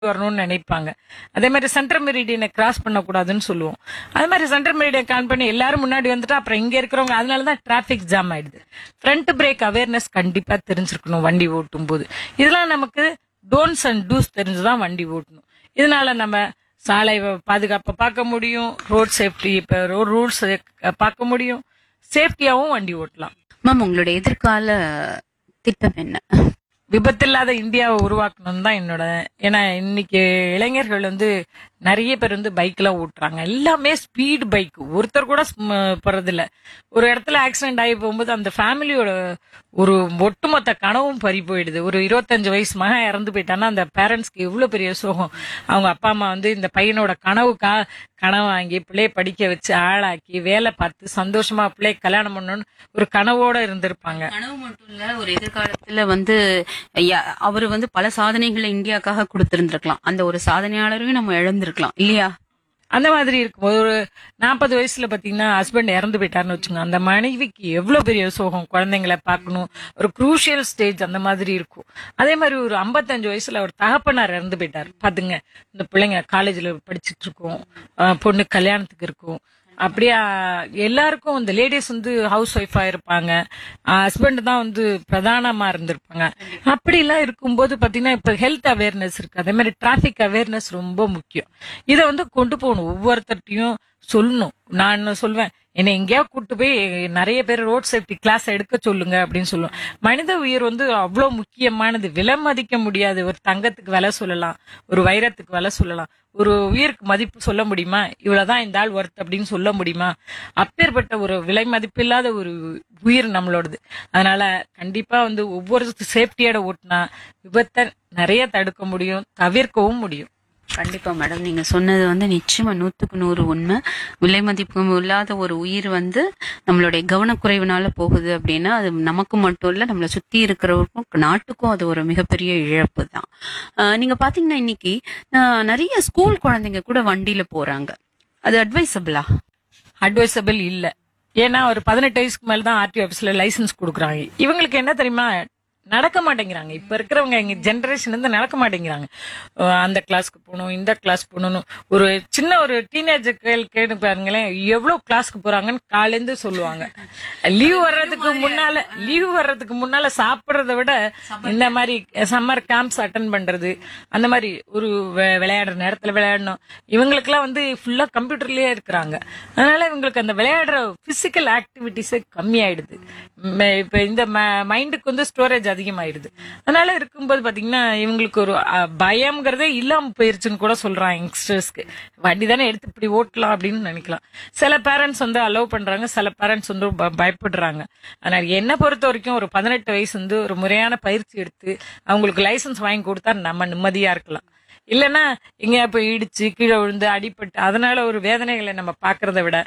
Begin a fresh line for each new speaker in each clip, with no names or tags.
வரணும்னு நினைப்பாங்க அதே மாதிரி சென்ட்ரல் மெரிடியனை கிராஸ் பண்ணக்கூடாதுன்னு சொல்லுவோம் அதே மாதிரி சென்ட்ரல் மெரிடியன் கான் பண்ணி எல்லாரும் முன்னாடி வந்துட்டா அப்புறம் இங்க இருக்கிறவங்க அதனால தான் டிராபிக் ஜாம் ஆயிடுது ஃப்ரண்ட் பிரேக் அவேர்னஸ் கண்டிப்பா தெரிஞ்சிருக்கணும் வண்டி ஓட்டும் போது இதெல்லாம் நமக்கு டோன்ஸ் அண்ட் டூஸ் தெரிஞ்சுதான் வண்டி ஓட்டணும் இதனால நம்ம சாலை பாதுகாப்பை பார்க்க முடியும் ரோட் சேஃப்டி இப்போ ரூல்ஸ் பார்க்க முடியும் சேஃப்டியாவும் வண்டி ஓட்டலாம்
மேம் உங்களுடைய எதிர்கால திட்டம் என்ன
விபத்தில்லாத இந்தியாவை உருவாக்கணும் தான் என்னோட ஏன்னா இன்னைக்கு இளைஞர்கள் வந்து நிறைய பேர் வந்து பைக்ல ஓட்டுறாங்க எல்லாமே ஸ்பீடு பைக் ஒருத்தர் கூட ஸ்ம- போறதில்ல ஒரு இடத்துல ஆக்சிடென்ட் ஆகி போகும்போது அந்த ஃபேமிலியோட ஒரு ஒட்டுமொத்த கனவும் பறி போயிடுது ஒரு இருபத்தஞ்சு வயசு மகன் இறந்து போயிட்டான்னா அந்த பேரண்ட்ஸ்க்கு எவ்வளவு பெரிய சோகம் அவங்க அப்பா அம்மா வந்து இந்த பையனோட கனவுக்கா கனவு வாங்கி பிள்ளைய படிக்க வச்சு ஆளாக்கி வேலை பார்த்து சந்தோஷமா பிள்ளைய கல்யாணம் பண்ணணும்னு ஒரு கனவோட இருந்திருப்பாங்க
கனவு மட்டும் இல்ல ஒரு எதிர்காலத்துல வந்து ய- அவரு வந்து பல சாதனைகளை இந்தியாக்காக கொடுத்திருந்திருக்கலாம் அந்த ஒரு சாதனையாளரையும் நம்ம இழந்திருக்கலாம் இல்லையா
அந்த மாதிரி இருக்கும்போது ஒரு நாற்பது வயசுல பாத்தீங்கன்னா ஹஸ்பண்ட் இறந்து போயிட்டாருன்னு வச்சுங்க அந்த மனைவிக்கு எவ்வளவு பெரிய சோகம் குழந்தைங்களை பார்க்கணும் ஒரு குரூஷியல் ஸ்டேஜ் அந்த மாதிரி இருக்கும் அதே மாதிரி ஒரு 55 வயசுல ஒரு தகப்பனார் இறந்து போயிட்டாரு பாத்துங்க இந்த பிள்ளைங்க காலேஜ்ல படிச்சிட்டு இருக்கோம் அஹ் பொண்ணு கல்யாணத்துக்கு இருக்கும் அப்படியே எல்லாருக்கும் இந்த லேடிஸ் வந்து ஹவுஸ் ஒய்ஃபா இருப்பாங்க ஹஸ்பண்ட் தான் வந்து பிரதானமா இருந்திருப்பாங்க அப்படிலாம் இருக்கும்போது பாத்தீங்கன்னா இப்ப ஹெல்த் அவேர்னஸ் இருக்கு அதே மாதிரி டிராபிக் அவேர்னஸ் ரொம்ப முக்கியம் இதை வந்து கொண்டு போகணும் ஒவ்வொருத்தர்ட்டையும் சொல்லணும் நான் சொல்வேன் என்னை எங்கேயா கூட்டு போய் நிறைய பேர் ரோட் சேஃப்டி கிளாஸ் எடுக்க சொல்லுங்க அப்படின்னு சொல்லுவேன் மனித உயிர் வந்து அவ்வளவு முக்கியமானது விலை மதிக்க முடியாது ஒரு தங்கத்துக்கு விலை சொல்லலாம் ஒரு வைரத்துக்கு விலை சொல்லலாம் ஒரு உயிருக்கு மதிப்பு சொல்ல முடியுமா இவ்வளவுதான் இந்த ஆள் ஒர்த் அப்படின்னு சொல்ல முடியுமா அப்பேற்பட்ட ஒரு விலை மதிப்பில்லாத ஒரு உயிர் நம்மளோடது அதனால கண்டிப்பா வந்து ஒவ்வொரு சேஃப்டியோட ஓட்டினா விபத்தை நிறைய தடுக்க முடியும் தவிர்க்கவும் முடியும்
கண்டிப்பா மேடம் நீங்க சொன்னது வந்து நிச்சயமா நூத்துக்கு நூறு உண்மை விலை மதிப்பு இல்லாத ஒரு உயிர் வந்து நம்மளுடைய கவனக்குறைவுனால போகுது அப்படின்னா அது நமக்கு மட்டும் இல்ல நம்மளை சுத்தி இருக்கிறவருக்கும் நாட்டுக்கும் அது ஒரு மிகப்பெரிய இழப்பு தான் ஆஹ் நீங்க பாத்தீங்கன்னா இன்னைக்கு ஆஹ் நிறைய ஸ்கூல் குழந்தைங்க கூட வண்டியில போறாங்க அது அட்வைசபிளா
அட்வைசபிள் இல்ல ஏன்னா ஒரு பதினெட்டு வயசுக்கு மேல தான் ஆர்டி ஆபீஸ்ல லைசன்ஸ் கொடுக்குறாங்க இவங்களுக்கு என்ன தெரியுமா நடக்க மாட்டேங்கிறாங்க இப்ப இருக்கிறவங்க எங்க ஜெனரேஷன் வந்து நடக்க மாட்டேங்கிறாங்க அஹ் அந்த கிளாஸ்க்கு போகணும் இந்த கிளாஸ் போகணும் ஒரு சின்ன ஒரு டீனேஜ் கேட்டு பாருங்களேன் எவ்வளவு கிளாஸ்க்கு போறாங்கன்னு காலேந்து சொல்லுவாங்க லீவ் வர்றதுக்கு முன்னால லீவ் வர்றதுக்கு முன்னால சாப்பிடுறத விட இந்த மாதிரி சம்மர் கேம்ப்ஸ் அட்டன் பண்றது அந்த மாதிரி ஒரு வெ- விளையாடுற நேரத்துல விளையாடணும் இவங்களுக்குலாம் வந்து ஃபுல்லா கம்ப்யூட்டர்லயே இருக்கிறாங்க அதனால இவங்களுக்கு அந்த விளையாடுற பிசிக்கல் ஆக்டிவிட்டிஸே கம்மியாயிடுது ம- இப்ப இந்த மைண்டுக்கு வந்து ஸ்டோரேஜ் அதிகமாயிடுது அதனால இருக்கும்போது பாத்தீங்கன்னா இவங்களுக்கு ஒரு அஹ், பயம்ங்கிறதே இல்லாம போயிருச்சுன்னு கூட சொல்றாங்க யங்ஸ்டர்ஸ்க்கு வண்டி தானே எடுத்து இப்படி ஓட்டலாம் அப்படின்னு நினைக்கலாம் சில பேரண்ட்ஸ் வந்து அலோவ் பண்றாங்க சில பேரண்ட்ஸ் வந்து ப- பயப்படுறாங்க அதனால என்ன பொறுத்த வரைக்கும் ஒரு பதினெட்டு வயசு வந்து ஒரு முறையான பயிற்சி எடுத்து அவங்களுக்கு லைசன்ஸ் வாங்கி கொடுத்தா நம்ம நிம்மதியா இருக்கலாம் இல்லைன்னா எங்கேயா போய் இடிச்சு கீழே விழுந்து அடிபட்டு அதனால ஒரு வேதனைகளை நம்ம பாக்குறத விட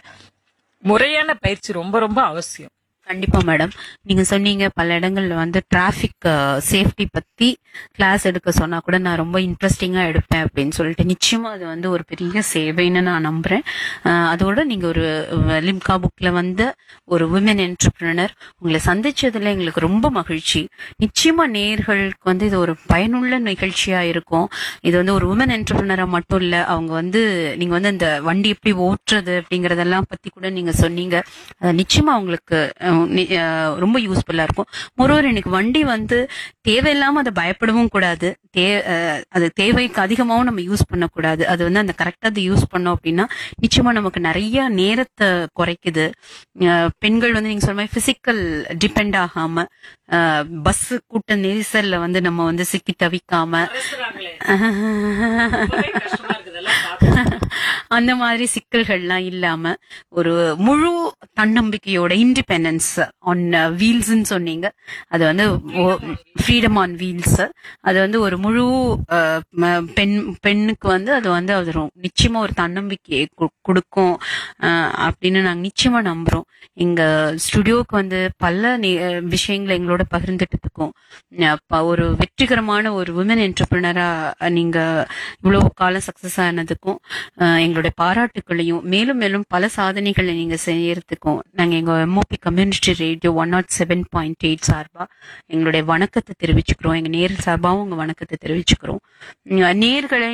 முறையான பயிற்சி ரொம்ப ரொம்ப அவசியம்
கண்டிப்பா மேடம் நீங்க சொன்னீங்க பல இடங்கள்ல வந்து டிராபிக் சேஃப்டி பத்தி கிளாஸ் எடுக்க சொன்னா கூட நான் ரொம்ப இன்ட்ரெஸ்டிங்கா எடுப்பேன் அப்படின்னு சொல்லிட்டு நிச்சயமா அது வந்து ஒரு பெரிய சேவைன்னு நான் நம்புறேன் அஹ், அதோட நீங்க ஒரு அஹ், லிம்கா புக்ல வந்த ஒரு உமன் என்டர்பிரினர் உங்களை சந்திச்சதுல எங்களுக்கு ரொம்ப மகிழ்ச்சி நிச்சயமா நேர்களுக்கு வந்து இது ஒரு பயனுள்ள நிகழ்ச்சியா இருக்கும் இது வந்து ஒரு உமன் என்டர்பிரினரா மட்டும் இல்ல அவங்க வந்து நீங்க வந்து இந்த வண்டி எப்படி ஓட்டுறது அப்படிங்கறதெல்லாம் பத்தி கூட நீங்க சொன்னீங்க அது நிச்சயமா உங்களுக்கு அஹ், நி- அஹ், ரொம்ப யூஸ்ஃபுல்லா இருக்கும் மொரோவர் எனக்கு வண்டி வந்து தேவையில்லாம அதை பயப்படவும் கூடாது தே அஹ், அது தேவைக்கு அதிகமாவும் நம்ம யூஸ் பண்ணக்கூடாது அது வந்து அந்த கரெக்டா அதை யூஸ் பண்ணோம் அப்படின்னா நிச்சயமா நமக்கு நிறைய நேரத்தை குறைக்குது அஹ், பெண்கள் வந்து நீங்க சொன்ன மாதிரி பிசிக்கல் டிபெண்ட் ஆகாம பஸ் கூட்ட நெரிசல்ல வந்து நம்ம வந்து சிக்கி தவிக்காம அந்த மாதிரி சிக்கல்கள்லாம் இல்லாம ஒரு முழு தன்னம்பிக்கையோட இண்டிபெண்டன்ஸ் ஆன் வீல்ஸ்ன்னு சொன்னீங்க அது வந்து ஃப்ரீடம் ஆன் வீல்ஸ் அது வந்து ஒரு முழு அஹ், ம- பெண் பெண்ணுக்கு வந்து அது வந்து அது ரொ- நிச்சயமா ஒரு தன்னம்பிக்கையை கு- கொடுக்கும் அஹ், அப்படின்னு நாங்க நிச்சயமா நம்புறோம் எங்க ஸ்டுடியோவுக்கு வந்து பல நே- விஷயங்களை எங்களோட பகிர்ந்துட்டதுக்கும் அஹ், ப- ஒரு வெற்றிகரமான ஒரு உமன் என்டர்பிரினரா நீங்க இவ்வளவு காலம் சக்சஸ் ஆனதுக்கும் அஹ், எங்களோட எங்களுடைய பாராட்டுகளையும் மேலும் மேலும் பல சாதனைகளை நீங்க செய்யறதுக்கும் நாங்க எங்க MOP community radio one nought seven point eight சார்பா எங்களுடைய வணக்கத்தை தெரிவிச்சுக்கிறோம் எங்க நேர் சார்பாகவும் உங்க வணக்கத்தை தெரிவிச்சுக்கிறோம் உம் நேர்களை